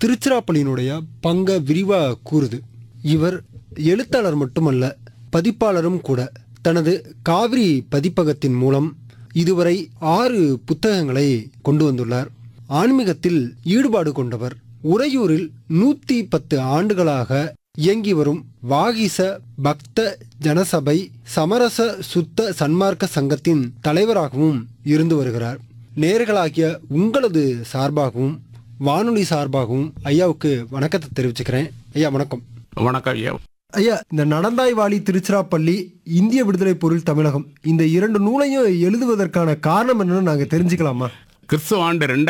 திருச்சிராப்பள்ளியினுடைய பங்க விரிவா கூறுது இவர் எழுத்தாளர் மட்டுமல்ல பதிப்பாளரும் கூட தனது காவிரி பதிப்பகத்தின் மூலம் இதுவரை ஆறு புத்தகங்களை கொண்டு வந்துள்ளார் ஆன்மீகத்தில் ஈடுபாடு கொண்டவர் உறையூரில் நூத்தி பத்து ஆண்டுகளாக இயங்கி வரும் வாகிச பக்த ஜனசபை சமரச சுத்த சன்மார்க்க சங்கத்தின் தலைவராகவும் இருந்து வருகிறார் நேர்களாகிய உங்களது சார்பாகவும் வானொலி சார்பாகவும் ஐயாவுக்கு வணக்கத்தை தெரிவிச்சுக்கிறேன் ஐயா வணக்கம் வணக்கம் ஐயா ஐயா இந்த நடந்தாய் வாலி திருச்சிராப்பள்ளி இந்திய விடுதலை பொருள் தமிழகம் இந்த இரண்டு நூலையும் எழுதுவதற்கான காரணம் என்னன்னு நாங்க தெரிஞ்சுக்கலாமா கிறிஸ்துவ ஆண்டு